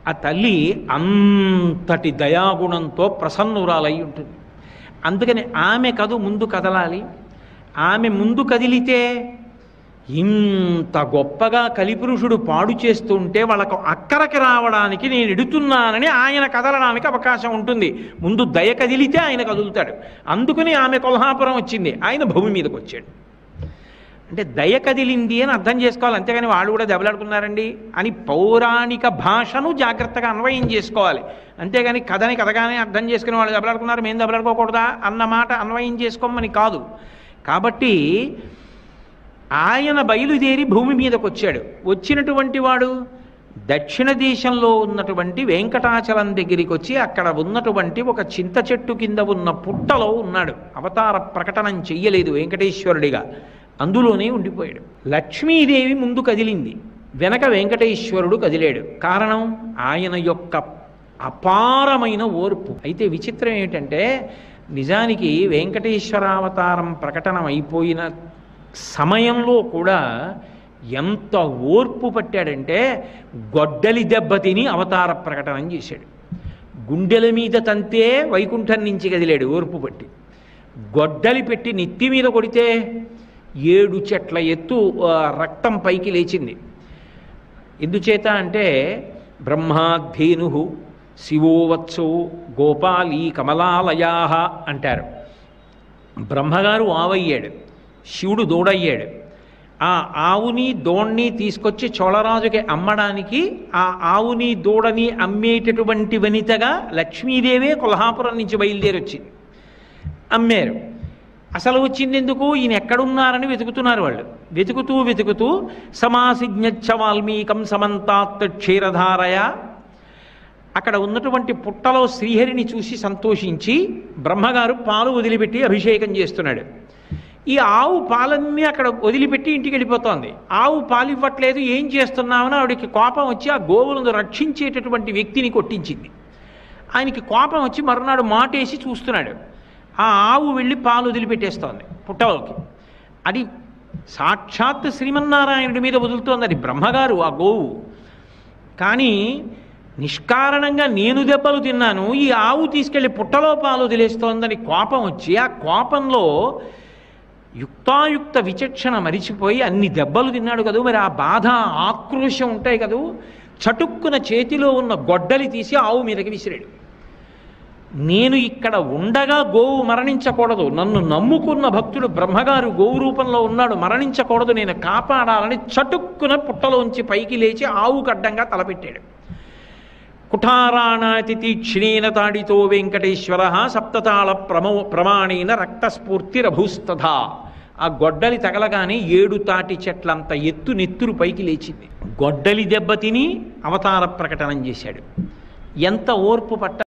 ఆ తల్లి అంతటి దయాగుణంతో ప్రసన్నురాలై ఉంటుంది అందుకని ఆమె కదు ముందు కదలాలి ఆమె ముందు కదిలితే ఇంత గొప్పగా కలిపురుషుడు పాడు చేస్తుంటే వాళ్ళకు అక్కరకి రావడానికి నేను ఎడుతున్నానని ఆయన కదలడానికి అవకాశం ఉంటుంది ముందు దయ కదిలితే ఆయన కదులుతాడు అందుకని ఆమె కొల్హాపురం వచ్చింది ఆయన భూమి మీదకి వచ్చాడు అంటే దయ కదిలింది అని అర్థం చేసుకోవాలి అంతేగాని వాళ్ళు కూడా దెబ్బలాడుకున్నారండి అని పౌరాణిక భాషను జాగ్రత్తగా అన్వయం చేసుకోవాలి అంతేగాని కథని కథగానే అర్థం చేసుకుని వాళ్ళు దెబ్బలాడుకున్నారు మేము దెబ్బలాడుకోకూడదా అన్న మాట అన్వయం చేసుకోమని కాదు కాబట్టి ఆయన బయలుదేరి భూమి మీదకి వచ్చాడు వచ్చినటువంటి వాడు దక్షిణ దేశంలో ఉన్నటువంటి వెంకటాచలం దగ్గరికి వచ్చి అక్కడ ఉన్నటువంటి ఒక చింత చెట్టు కింద ఉన్న పుట్టలో ఉన్నాడు అవతార ప్రకటనం చెయ్యలేదు వెంకటేశ్వరుడిగా అందులోనే ఉండిపోయాడు లక్ష్మీదేవి ముందు కదిలింది వెనక వెంకటేశ్వరుడు కదిలాడు కారణం ఆయన యొక్క అపారమైన ఓర్పు అయితే విచిత్రం ఏమిటంటే నిజానికి వెంకటేశ్వరావతారం ప్రకటన అయిపోయిన సమయంలో కూడా ఎంత ఓర్పు పట్టాడంటే గొడ్డలి దెబ్బతిని అవతార ప్రకటన చేశాడు గుండెల మీద తంతే వైకుంఠం నుంచి కదిలాడు ఓర్పు పట్టి గొడ్డలి పెట్టి నెత్తి మీద కొడితే ఏడు చెట్ల ఎత్తు ఆ, రక్తం పైకి లేచింది ఎందుచేత అంటే బ్రహ్మాధేను శివోవత్సో గోపాలీ కమలాలయా అంటారు బ్రహ్మగారు ఆవయ్యాడు శివుడు దూడయ్యాడు ఆ ఆవుని దోణ్ణి తీసుకొచ్చి చోళరాజుకి అమ్మడానికి ఆ ఆవుని దూడని అమ్మేటటువంటి వనితగా లక్ష్మీదేవే కొల్హాపురం నుంచి బయలుదేరి వచ్చింది అమ్మారు అసలు వచ్చింది ఎందుకు ఈయన ఎక్కడున్నారని వెతుకుతున్నారు వాళ్ళు వెతుకుతూ వెతుకుతూ సమాసిజ్ఞచ్చ వాల్మీకం సమంతాత్ క్షీరధారయ అక్కడ ఉన్నటువంటి పుట్టలో శ్రీహరిని చూసి సంతోషించి బ్రహ్మగారు పాలు వదిలిపెట్టి అభిషేకం చేస్తున్నాడు ఈ ఆవు పాలన్నీ అక్కడ వదిలిపెట్టి ఇంటికి వెళ్ళిపోతోంది ఆవు పాలు ఇవ్వట్లేదు ఏం చేస్తున్నామని ఆవిడకి కోపం వచ్చి ఆ గోవులను రక్షించేటటువంటి వ్యక్తిని కొట్టించింది ఆయనకి కోపం వచ్చి మరునాడు మాటేసి చూస్తున్నాడు ఆ ఆవు వెళ్ళి పాలు వదిలిపెట్టేస్తోంది పుట్టలోకి అది సాక్షాత్ శ్రీమన్నారాయణుడి మీద వదులుతోంది అది బ్రహ్మగారు ఆ గోవు కానీ నిష్కారణంగా నేను దెబ్బలు తిన్నాను ఈ ఆవు తీసుకెళ్లి పుట్టలో పాలు వదిలేస్తోందని కోపం వచ్చి ఆ కోపంలో యుక్తాయుక్త విచక్షణ మరిచిపోయి అన్ని దెబ్బలు తిన్నాడు కదూ మరి ఆ బాధ ఆక్రోశం ఉంటాయి కదూ చటుక్కున చేతిలో ఉన్న గొడ్డలి తీసి ఆవు మీదకి విసిరాడు నేను ఇక్కడ ఉండగా గోవు మరణించకూడదు నన్ను నమ్ముకున్న భక్తుడు బ్రహ్మగారు గోవు రూపంలో ఉన్నాడు మరణించకూడదు నేను కాపాడాలని చటుక్కున పుట్టలోంచి పైకి లేచి ఆవు గడ్డంగా తలపెట్టాడు కుఠారాణాతి తీక్ష్ణేన తాడితో వెంకటేశ్వర సప్తతాళ ప్రమో ప్రమాణేన రక్తస్ఫూర్తిరభూస్తథా ఆ గొడ్డలి తగలగానే ఏడు తాటి చెట్లంత ఎత్తు నెత్తురు పైకి లేచింది గొడ్డలి దెబ్బతిని అవతార ప్రకటనం చేశాడు ఎంత ఓర్పు పట్ట